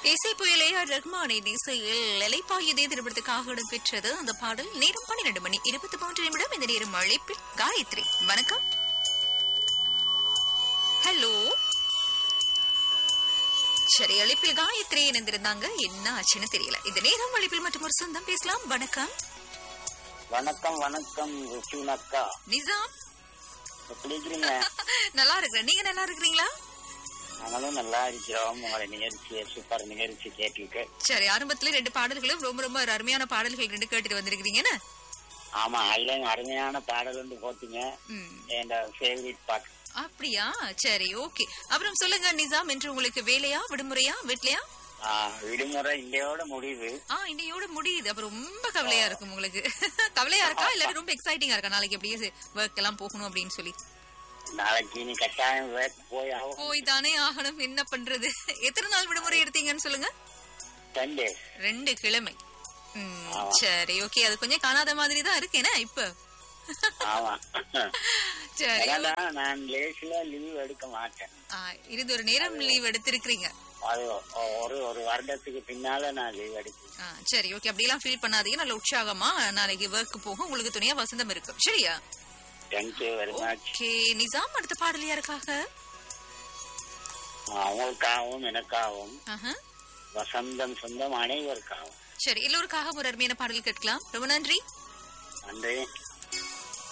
இசை புயல் A R ரஹ்மானின் இசையில் இலைப்பாயுதே திரைப்படத்துக்காக இடம்பெற்றது அந்த பாடல் நேரம் பன்னிரண்டு மணி இருபத்தி மூன்று நிமிடம் இந்த நேரம் அழைப்பில் காயத்ரி வணக்கம் ஹலோ சரி அழைப்பில் காயத்ரி இணைந்திருந்தாங்க என்ன ஆச்சுன்னு தெரியல இந்த நேரம் அழைப்பில் மற்றும் ஒரு சொந்தம் பேசலாம் வணக்கம் வணக்கம் வணக்கம் ருஷினக்கா நிசாம் எப்படி இருக்கிறீங்க நல்லா இருக்கிறேன் நீங்க நல்லா இருக்கிறீங்களா நாங்களும் நல்லா இருக்கிறோம் உங்களை நிகழ்ச்சியை சூப்பர் நிகழ்ச்சி கேட்டுருக்கு சரி ஆரம்பத்துல ரெண்டு பாடல்களும் ரொம்ப ரொம்ப ஒரு அருமையான பாடல்கள் ரெண்டு கேட்டுட்டு வந்திருக்கிறீங்கன்னு ஆமா அதுல அருமையான பாடல் வந்து போட்டீங்க ம் என் ஃபேவரட் பாட்டு அப்படியா சரி ஓகே அப்புறம் சொல்லுங்க நிசாம் என்று உங்களுக்கு வேலையா விடுமுறையா வீட்லயா ஆ, விடுமுறை இன்றையோட முடிவு ஆ இன்னையோட முடியுது அப்ப ரொம்ப கவலையா இருக்கும் உங்களுக்கு கவலையா இருக்கா இல்லாட்டி ரொம்ப எக்ஸைட்டிங்கா இருக்கா நாளைக்கு அப்படியே ஒர்க் எல்லாம் போகணும் அப்படின்னு சொல்லி நாளைக்கு நீ கட்டாயம் வேலைக்கு போய் ஆகும் போய் தானே ஆகணும் என்ன பண்றது எத்தனை நாள் விடுமுறை எடுத்தீங்கன்னு சொல்லுங்க டென் டேஸ் ரெண்டு கிழமை ம், ஆமா. சரி ஓகே அது கொஞ்சம் காணாத மாதிரி தான் இருக்கேனா இப்ப ஆமா சரி ஏன்னா நான் லேஸ்ல லீவ் எடுக்க மாட்டேன் ஆ, இது ஒரு நேரம் லீவ் எடுத்திருக்கிறீங்க அது ஒ- ஒரு ஒரு வருடத்துக்கு பின்னால நான் லீவ் எடுக்கிறேன் ஆ, சரி ஓகே அப்படியெல்லாம் ஃபீல் பண்ணாதீங்க நல்ல உற்சாகமா நாளைக்கு ஒர்க் போகும் உங்களுக்கு துணையா வசந்தம் இருக்கும் சரியா thank you very much okay Nizam அடுத்த பாடல் யாருக்காக அவங்களுக்காகவும் எனக்காகவும் ஆஹா. வசந்தம் சொந்தம் அனைவருக்காகவும் சரி எல்லோருக்காக ஒரு அருமையான பாடல் கேட்கலாம் ரொம்ப நன்றி நன்றி